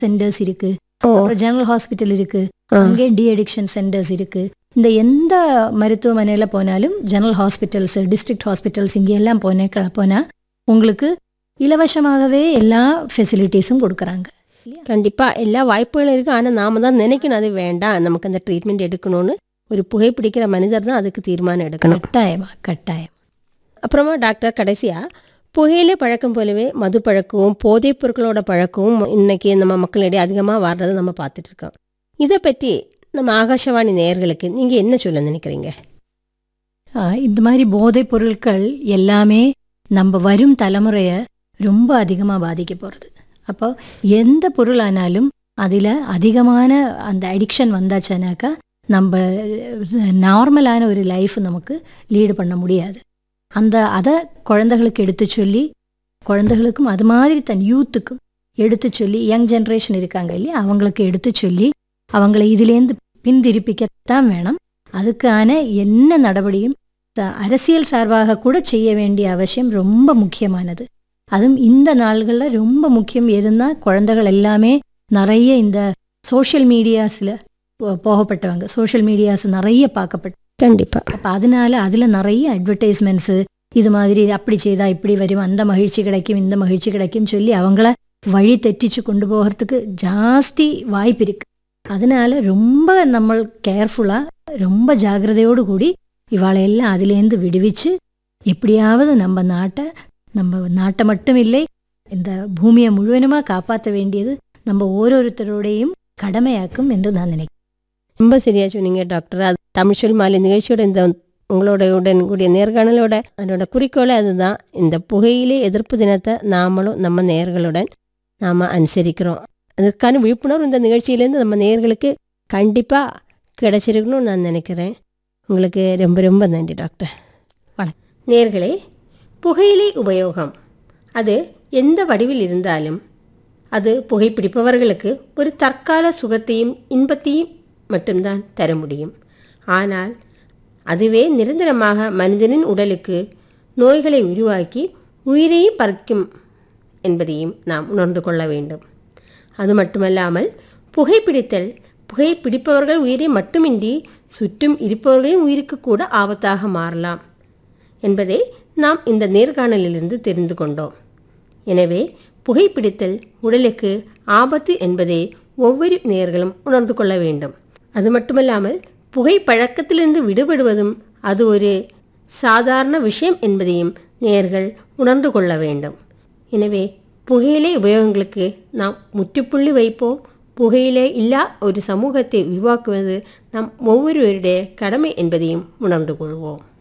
Centres இருக்கு ஓ அப்புறம் general hospital இருக்கு ஆ. அங்கே டி அடிக்ஷன் சென்டர்ஸ் இருக்கு இந்த எந்த மருத்துவமனையில போனாலும் ஜெனரல் ஹாஸ்பிட்டல்ஸ் டிஸ்ட்ரிக்ட் ஹாஸ்பிட்டல்ஸ் இங்கே எல்லாம் போனே போனா உங்களுக்கு இலவசமாகவே எல்லா ஃபெசிலிட்டிஸும் கொடுக்குறாங்க கண்டிப்பா எல்லா வாய்ப்புகளும் இருக்கு ஆனா நாம தான் நினைக்கணும் அது வேண்டாம் நமக்கு அந்த ட்ரீட்மெண்ட் எடுக்கணும்னு ஒரு புகைப்பிடிக்கிற மனிதர் தான் அதுக்கு தீர்மானம் எடுக்கணும் கட்டாயமா கட்டாயம் அப்புறமா டாக்டர் கடைசியா புகையிலை பழக்கம் போலவே மது பழக்கமும் போதைப் பொருட்களோட பழக்கமும் இன்னைக்கு நம்ம மக்களிடையே அதிகமாக வர்றதை நம்ம பார்த்துட்டு இருக்கோம் இதை பற்றி நம்ம ஆகாஷவாணி நேயர்களுக்கு நீங்க என்ன சொல்ல நினைக்கிறீங்க ஆ, இந்த மாதிரி போதைப் பொருட்கள் எல்லாமே நம்ம வரும் தலைமுறையை ரொம்ப அதிகமாக பாதிக்க போகிறது அப்போ எந்த பொருளானாலும் அதில் அதிகமான அந்த அடிக்ஷன் வந்தாச்சுனாக்கா நம்ம நார்மலான ஒரு லைஃப் நமக்கு லீடு பண்ண முடியாது அந்த அதை குழந்தைகளுக்கு எடுத்து சொல்லி குழந்தைகளுக்கும் அது மாதிரி தன் யூத்துக்கும் எடுத்து சொல்லி யங் ஜென்ரேஷன் இருக்காங்க இல்லையா அவங்களுக்கு எடுத்து சொல்லி அவங்களை இதுலேருந்து பின்திருப்பிக்கத்தான் வேணும் அதுக்கான என்ன நடவடியும் ச- அரசியல் சார்பாக கூட செய்ய வேண்டிய அவசியம் ரொம்ப முக்கியமானது அதுவும் இந்த நாள்களில் ரொம்ப முக்கியம் எதுன்னா குழந்தைகள் எல்லாமே நிறைய இந்த சோஷியல் மீடியாஸில் போகப்பட்டவங்க சோஷியல் மீடியாஸ் நிறைய பார்க்கப்பட்ட கண்டிப்பா அப்போ அதனால அதில் நிறைய அட்வர்டைஸ்மெண்ட்ஸு இது மாதிரி அப்படி செய்தா இப்படி வரும் அந்த மகிழ்ச்சி கிடைக்கும் இந்த மகிழ்ச்சி கிடைக்கும் சொல்லி அவங்கள வழி தெറ്റിச்சு கொண்டு போகிறதுக்கு ஜாஸ்தி வாய்ப்பு இருக்கு அதனால ரொம்ப நம்ம கேர்ஃபுல்லாக ரொம்ப ஜாக்கிரதையோடு கூடி இவாளை எல்லாம் அதுலேருந்து விடுவிச்சு எப்படியாவது நம்ம நாட்டை நம்ம நாட்டை மட்டும் இல்லை இந்த பூமியை முழுவதுமாக காப்பாற்ற வேண்டியது நம்ம ஓரோருத்தரோடையும் கடமையாக்கும் என்று நான் நினைக்கிறேன் ரொம்ப சரியா சொன்னீங்க டாக்டர் அது தமிழ் சொல் மாலை நிகழ்ச்சியோட இந்த உங்களோட உடன் கூடிய நேர்காணலோட அதனோட குறிக்கோளே அதுதான் இந்த புகையிலே எதிர்ப்பு தினத்தை நாமளும் நம்ம நேர்களுடன் நாம அனுசரிக்கிறோம் அதுக்கான விழிப்புணர்வு இந்த நிகழ்ச்சியிலேருந்து நம்ம நேர்களுக்கு கண்டிப்பா கிடைச்சிருக்கணும்னு நான் நினைக்கிறேன் உங்களுக்கு ரொம்ப ரொம்ப நன்றி டாக்டர் வணக்கம். நேர்களே புகையிலை உபயோகம் அது எந்த வடிவில் இருந்தாலும் அது புகைப்பிடிப்பவர்களுக்கு ஒரு தற்கால சுகத்தையும் இன்பத்தையும் மட்டும்தான் தர முடியும் ஆனால் அதுவே நிரந்தரமாக மனிதனின் உடலுக்கு நோய்களை உருவாக்கி உயிரையும் பறிக்கும் என்பதையும் நாம் உணர்ந்து கொள்ள வேண்டும் அது மட்டுமல்லாமல் புகைப்பிடித்தல் புகைப்பிடிப்பவர்கள் உயிரை மட்டுமின்றி சுற்றும் இருப்பவர்களின் உயிருக்கு கூட ஆபத்தாக மாறலாம் என்பதை நாம் இந்த நேர்காணலிலிருந்து தெரிந்து கொண்டோம் எனவே புகைப்பிடித்தல் உடலுக்கு ஆபத்து என்பதை ஒவ்வொரு நேர்களும் உணர்ந்து கொள்ள வேண்டும் அது மட்டுமல்லாமல் புகைப்பழக்கத்திலிருந்து விடுபடுவதும் அது ஒரு சாதாரண விஷயம் என்பதையும் நேர்கள் உணர்ந்து கொள்ள வேண்டும் எனவே புகையிலை உபயோகங்களுக்கு நாம் முற்றுப்புள்ளி வைப்போம் புகையிலே இல்லா ஒரு சமூகத்தை உருவாக்குவது நம் ஒவ்வொருவருடைய கடமை என்பதையும் உணர்ந்து கொள்வோம்